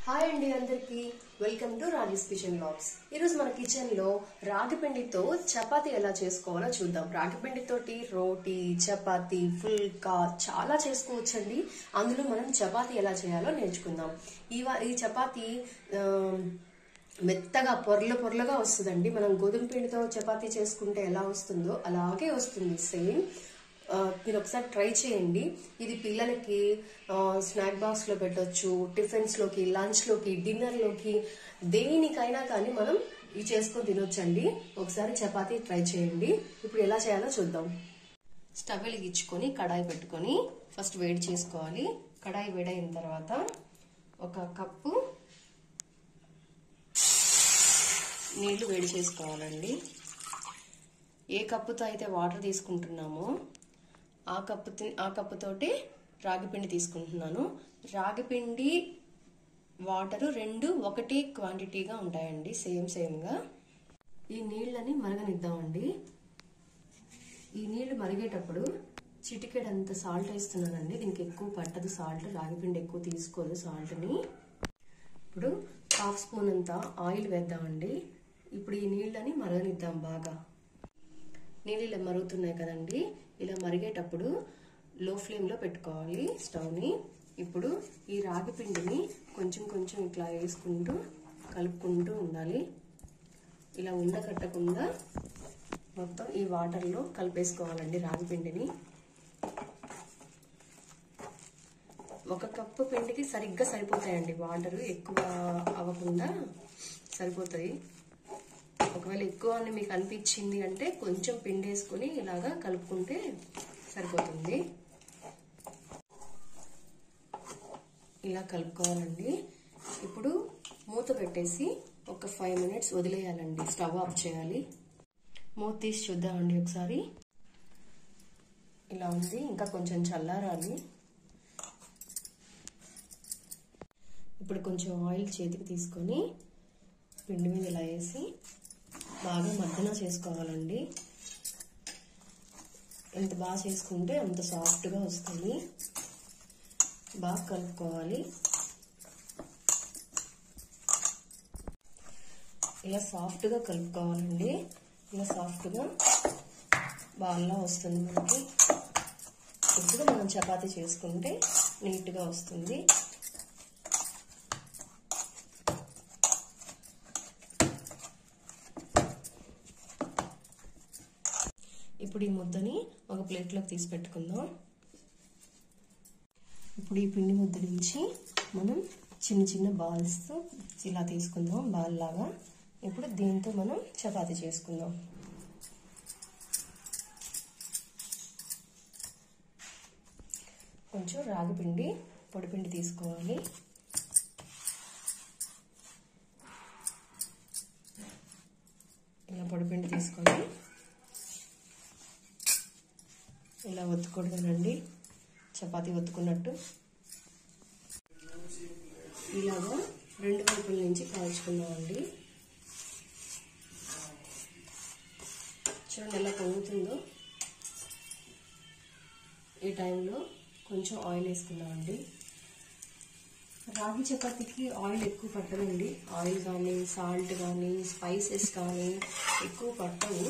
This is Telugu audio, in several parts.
హాయ్ అండి అందరికి welcome to Raji's kitchen blogs ఈరోజు మన కిచెన్ లో రాగి పిండితో చపాతీ ఎలా చేసుకోవాలో చూద్దాం రాగి పిండితోటి రోటీ చపాతీ ఫుల్కా చాలా చేసుకోవచ్చండి అందులో మనం చపాతీ ఎలా చేయాలో నేర్చుకుందాం ఈ వా- ఈ చపాతీ ఆ, మెత్తగా పొరలు పొరలుగా వస్తుందండి మనం గోధుమ పిండితో చపాతీ చేసుకుంటే ఎలా వస్తుందో అలాగే వస్తుంది సేమ్ ఆ, మీరు ఒకసారి ట్రై చేయండి ఇది పిల్లలకి ఆ, స్నాక్ బాక్స్ లో పెట్టొచ్చు టిఫిన్స్ లోకి లంచ్ లోకి డిన్నర్ లోకి దేనికైనా కానీ మనం ఇవి చేసుకొని తినొచ్చండి ఒకసారి చపాతీ ట్రై చేయండి ఇప్పుడు ఎలా చేయాలో చూద్దాం స్టవ్ వెలిగించుకొని కడాయి పెట్టుకొని ఫస్ట్ వేడి చేసుకోవాలి కడాయి వేడైన తర్వాత ఒక కప్పు నీళ్లు వేడి చేసుకోవాలండి ఏ కప్పుతో అయితే వాటర్ తీసుకుంటున్నామో ఆ కప్పు ఆ కప్పుతోటి రాగిపిండి తీసుకుంటున్నాను రాగిపిండి వాటరు రెండు ఒకటి క్వాంటిటీగా ఉంటాయండి సేమ్ సేమ్గా ఈ నీళ్ళని మరగనిద్దామండి ఈ నీళ్లు మరిగేటప్పుడు చిటికెడంత సాల్ట్ వేస్తున్నానండి దీనికి ఎక్కువ పట్టదు సాల్ట్ రాగిపిండి ఎక్కువ తీసుకోదు సాల్ట్ని ఇప్పుడు హాఫ్ స్పూన్ అంత ఆయిల్ వేద్దామండి ఇప్పుడు ఈ నీళ్ళని మరగనిద్దాం బాగా నీళ్ళు ఇలా మరుగుతున్నాయి కదండి ఇలా మరిగేటప్పుడు లో ఫ్లేమ్లో పెట్టుకోవాలి స్టవ్ని ఇప్పుడు ఈ రాగి పిండిని కొంచెం కొంచెం ఇట్లా వేసుకుంటూ కలుపుకుంటూ ఉండాలి ఇలా ఉండకట్టకుండా మొత్తం ఈ వాటర్లో కలిపేసుకోవాలండి రాగి పిండిని ఒక కప్పు పిండికి సరిగ్గా సరిపోతాయండి వాటర్ ఎక్కువ అవ్వకుండా సరిపోతాయి ఒకవేళ ఎక్కువ అని మీకు అనిపించింది అంటే కొంచెం పిండి వేసుకొని ఇలాగా కలుపుకుంటే సరిపోతుంది ఇలా కలుపుకోవాలండి ఇప్పుడు మూత పెట్టేసి ఒక ఫైవ్ మినిట్స్ వదిలేయాలండి స్టవ్ ఆఫ్ చేయాలి మూత తీసి చూద్దామండి ఒకసారి ఇలా ఉంది ఇంకా కొంచెం చల్లారాలి ఇప్పుడు కొంచెం ఆయిల్ చేతికి తీసుకొని పిండి మీద ఇలా వేసి బాగా మద్దన చేసుకోవాలండి ఎంత బాగా చేసుకుంటే అంత సాఫ్ట్గా వస్తుంది బాగా కలుపుకోవాలి ఇలా సాఫ్ట్గా కలుపుకోవాలండి ఇలా సాఫ్ట్గా బాగా వస్తుంది మనకి ఇప్పుడు మనం చపాతీ చేసుకుంటే నీట్గా వస్తుంది ఇప్పుడు ఈ ముద్దని ఒక ప్లేట్లోకి తీసి పెట్టుకుందాం ఇప్పుడు ఈ పిండి ముద్ద నుంచి మనం చిన్న చిన్న బాల్స్ ఇలా తీసుకుందాం బాల్ లాగా ఇప్పుడు దీంతో మనం చపాతీ చేసుకుందాం కొంచెం రాగి పిండి పొడిపిండి తీసుకోవాలి ఇలా పొడిపిండి తీసుకొని ఇలా ఒత్తుకూడదనండి చపాతీ ఒత్తుకున్నట్టు ఇలాగా రెండు వైపుల నుంచి కాల్చుకుందామండి చూడండి ఎలా పొంగుతుందో ఈ టైంలో కొంచెం ఆయిల్ వేసుకుందామండి రాగి చపాతీకి ఆయిల్ ఎక్కువ పట్టదండి ఆయిల్ కానీ సాల్ట్ కానీ స్పైసెస్ కానీ ఎక్కువ పట్టవు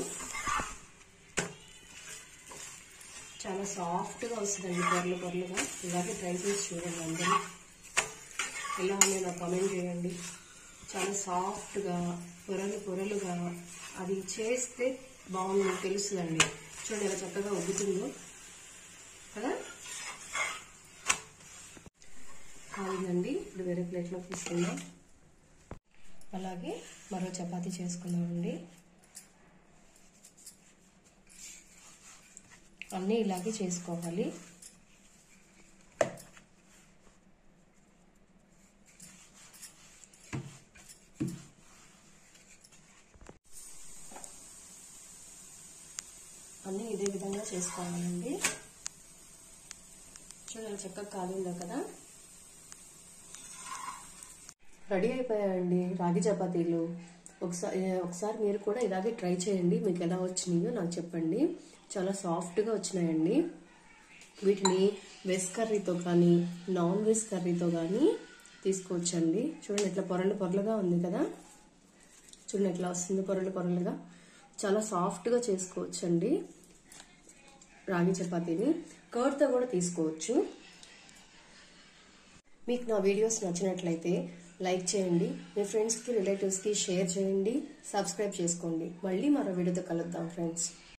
చాలా సాఫ్ట్గా వస్తుందండి పొరలు పొరలుగా ఇలాగే ట్రై చేసి చూడండి అందరూ ఎలా ఉంది నాకు కామెంట్ చేయండి చాలా సాఫ్ట్గా పొరలు పొరలుగా అది చేస్తే బాగుంది తెలుస్తుందండి చూడండి ఎలా చక్కగా ఉబ్బుతుందో కదా కాలిందండి ఇప్పుడు వేరే ప్లేట్లో తీసుకుందాం అలాగే మరో చపాతీ చేసుకుందామండి అన్నీ ఇలాగే చేసుకోవాలి అన్నీ ఇదే విధంగా చేసుకోవాలండి చూడాలి చక్కగా కాలిందో కదా రెడీ అయిపోయాయండి రాగి చపాతీలు ఒకసారి ఒకసారి మీరు కూడా ఇలాగే ట్రై చేయండి మీకు ఎలా వచ్చినాయో నాకు చెప్పండి చాలా సాఫ్ట్గా వచ్చినాయండి వీటిని వెజ్ కర్రీతో కానీ నాన్ వెజ్ కర్రీతో కానీ తీసుకోవచ్చండి చూడండి ఇట్లా పొరలు పొరలుగా ఉంది కదా చూడండి ఎట్లా వస్తుంది పొరలు పొరలుగా చాలా సాఫ్ట్గా చేసుకోవచ్చండి రాగి చపాతీని కర్డ్తో కూడా తీసుకోవచ్చు మీకు నా వీడియోస్ నచ్చినట్లయితే లైక్ చేయండి మీ ఫ్రెండ్స్కి రిలేటివ్స్కి షేర్ చేయండి సబ్స్క్రైబ్ చేసుకోండి మళ్ళీ మరో వీడియోతో కలుద్దాం ఫ్రెండ్స్